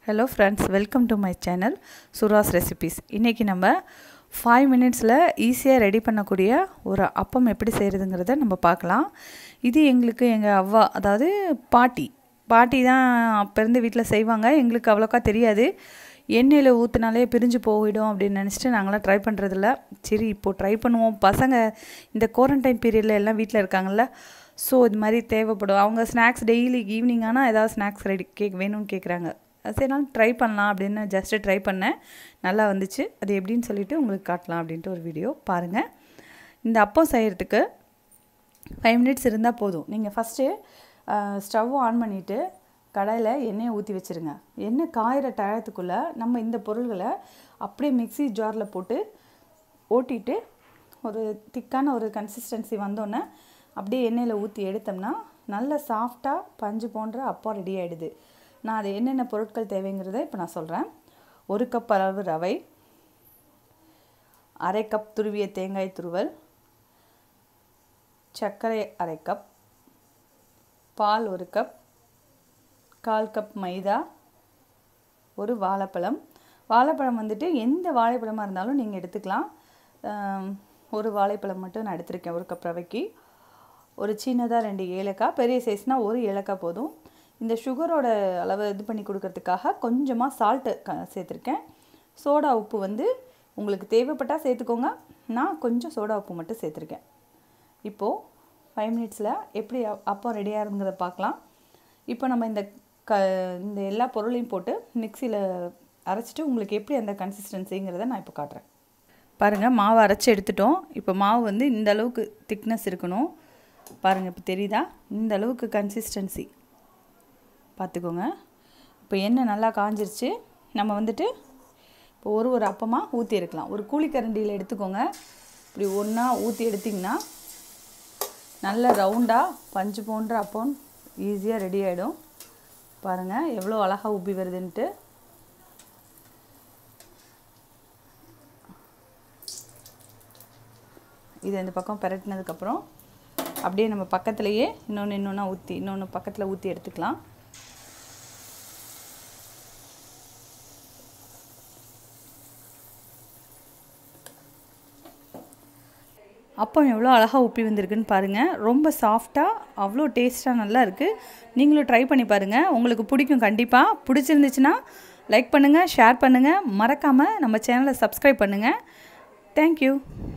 hello friends welcome to my channel Suras recipes இன்றைக்கி நம்ம five மினிட்ஸில் ஈஸியாக ரெடி பண்ணக்கூடிய ஒரு அப்பம் எப்படி செய்கிறதுங்கிறத நம்ம பார்க்கலாம் இது எங்களுக்கு எங்கள் அவ்வா அதாவது பாட்டி பாட்டி தான் அப்போ இருந்து வீட்டில் செய்வாங்க எங்களுக்கு அவ்வளோக்கா தெரியாது எண்ணெயில் ஊற்றினாலே பிரிஞ்சு போயிடும் அப்படின்னு நினச்சிட்டு நாங்களாம் ட்ரை பண்ணுறதில்ல சரி இப்போது ட்ரை பண்ணுவோம் பசங்க இந்த குவாரண்டைன் பீரியடில் எல்லாம் வீட்டில் இருக்காங்கல்ல ஸோ இது மாதிரி தேவைப்படும் அவங்க ஸ்நாக்ஸ் டெய்லி ஈவினிங் ஆனால் ஏதாவது ஸ்நாக்ஸ் ரெடி கேக் வேணும்னு கேட்குறாங்க சரினாலும் ட்ரை பண்ணலாம் அப்படின்னு ஜஸ்ட்டு ட்ரை பண்ணேன் நல்லா வந்துச்சு அது எப்படின்னு சொல்லிவிட்டு உங்களுக்கு காட்டலாம் அப்படின்ட்டு ஒரு வீடியோ பாருங்கள் இந்த அப்பம் செய்கிறதுக்கு ஃபைவ் மினிட்ஸ் இருந்தால் போதும் நீங்கள் ஃபஸ்ட்டு ஸ்டவ் ஆன் பண்ணிவிட்டு கடாயில் எண்ணெயை ஊற்றி வச்சுருங்க எண்ணெய் காயிற டயத்துக்குள்ளே நம்ம இந்த பொருள்களை அப்படியே மிக்ஸி ஜாரில் போட்டு ஓட்டிட்டு ஒரு திக்கான ஒரு கன்சிஸ்டன்சி வந்தோன்னே அப்படியே எண்ணெயில் ஊற்றி எடுத்தோம்னா நல்ல சாஃப்டாக பஞ்சு போன்ற அப்பம் ரெடி ஆகிடுது நான் அது என்னென்ன பொருட்கள் தேவைங்கிறத இப்போ நான் சொல்கிறேன் ஒரு கப் அளவு ரவை அரை கப் துருவிய தேங்காய் துருவல் சர்க்கரை அரை கப் பால் ஒரு கப் கால் கப் மைதா ஒரு வாழைப்பழம் வாழைப்பழம் வந்துட்டு எந்த வாழைப்பழமாக இருந்தாலும் நீங்கள் எடுத்துக்கலாம் ஒரு வாழைப்பழம் மட்டும் நான் எடுத்திருக்கேன் ஒரு கப் ரவைக்கு ஒரு சின்னதாக ரெண்டு ஏலக்காய் பெரிய சைஸ்னால் ஒரு ஏலக்காய் போதும் இந்த சுகரோட அளவை இது பண்ணி கொடுக்கறதுக்காக கொஞ்சமாக சால்ட்டு க சேர்த்துருக்கேன் சோடா உப்பு வந்து உங்களுக்கு தேவைப்பட்டால் சேர்த்துக்கோங்க நான் கொஞ்சம் சோடா உப்பு மட்டும் சேர்த்துருக்கேன் இப்போது ஃபைவ் மினிட்ஸில் எப்படி அப்பம் ரெடியாக இருங்கிறத பார்க்கலாம் இப்போ நம்ம இந்த க இந்த எல்லா பொருளையும் போட்டு மிக்சியில் அரைச்சிட்டு உங்களுக்கு எப்படி அந்த கன்சிஸ்டன்சிங்கிறத நான் இப்போ காட்டுறேன் பாருங்கள் மாவு அரைச்சி எடுத்துட்டோம் இப்போ மாவு வந்து இந்த அளவுக்கு திக்னஸ் இருக்கணும் பாருங்கள் இப்போ தெரியுதா இந்த அளவுக்கு கன்சிஸ்டன்சி பார்த்துக்கோங்க இப்போ எண்ணெய் நல்லா காஞ்சிருச்சு நம்ம வந்துட்டு இப்போ ஒரு ஒரு அப்பமாக ஊற்றி எடுக்கலாம் ஒரு கூலிக்கரண்டியில் எடுத்துக்கோங்க இப்படி ஒன்றா ஊற்றி எடுத்திங்கன்னா நல்ல ரவுண்டாக பஞ்சு போன்ற அப்பம் ஈஸியாக ரெடி ஆகிடும் பாருங்கள் எவ்வளோ அழகாக உப்பி வருதுன்ட்டு இது இந்த பக்கம் பெரட்டினதுக்கப்புறம் அப்படியே நம்ம பக்கத்துலேயே இன்னொன்று இன்னொன்றா ஊற்றி இன்னொன்று பக்கத்தில் ஊற்றி எடுத்துக்கலாம் அப்பம் எவ்வளோ அழகாக உப்பி வந்திருக்குன்னு பாருங்கள் ரொம்ப சாஃப்டாக அவ்வளோ டேஸ்ட்டாக நல்லா இருக்குது நீங்களும் ட்ரை பண்ணி பாருங்கள் உங்களுக்கு பிடிக்கும் கண்டிப்பாக பிடிச்சிருந்துச்சுன்னா லைக் பண்ணுங்கள் ஷேர் பண்ணுங்கள் மறக்காமல் நம்ம சேனலை சப்ஸ்கிரைப் பண்ணுங்கள் தேங்க்யூ